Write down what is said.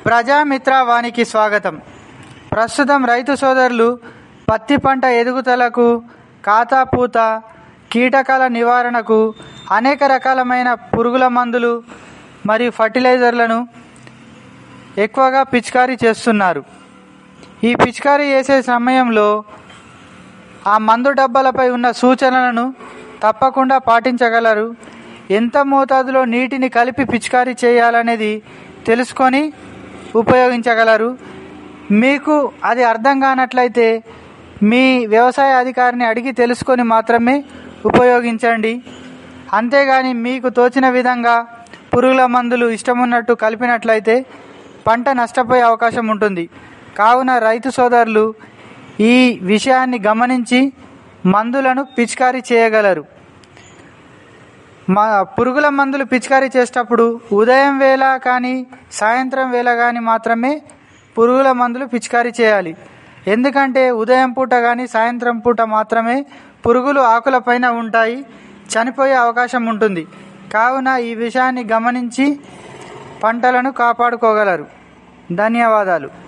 ప్రజామిత్ర వానికి స్వాగతం ప్రస్తుతం రైతు సోదరులు పత్తి పంట ఎదుగుదలకు కాతాపూత కీటకాల నివారణకు అనేక రకాలమైన పురుగుల మందులు మరియు ఫర్టిలైజర్లను ఎక్కువగా పిచికారీ చేస్తున్నారు ఈ పిచికారీ చేసే సమయంలో ఆ మందు డబ్బాలపై ఉన్న సూచనలను తప్పకుండా పాటించగలరు ఎంత మోతాదులో నీటిని కలిపి పిచికారీ చేయాలనేది తెలుసుకొని ఉపయోగించగలరు మీకు అది అర్థం కానట్లయితే మీ వ్యవసాయ అధికారిని అడిగి తెలుసుకొని మాత్రమే ఉపయోగించండి అంతేగాని మీకు తోచిన విధంగా పురుగుల మందులు ఇష్టమున్నట్టు కలిపినట్లయితే పంట నష్టపోయే అవకాశం ఉంటుంది కావున రైతు సోదరులు ఈ విషయాన్ని గమనించి మందులను పిచికారీ చేయగలరు మా పురుగుల మందులు పిచికారీ చేసేటప్పుడు ఉదయం వేళ కానీ సాయంత్రం వేళ కానీ మాత్రమే పురుగుల మందులు పిచికారీ చేయాలి ఎందుకంటే ఉదయం పూట కానీ సాయంత్రం పూట మాత్రమే పురుగులు ఆకులపైన ఉంటాయి చనిపోయే అవకాశం ఉంటుంది కావున ఈ విషయాన్ని గమనించి పంటలను కాపాడుకోగలరు ధన్యవాదాలు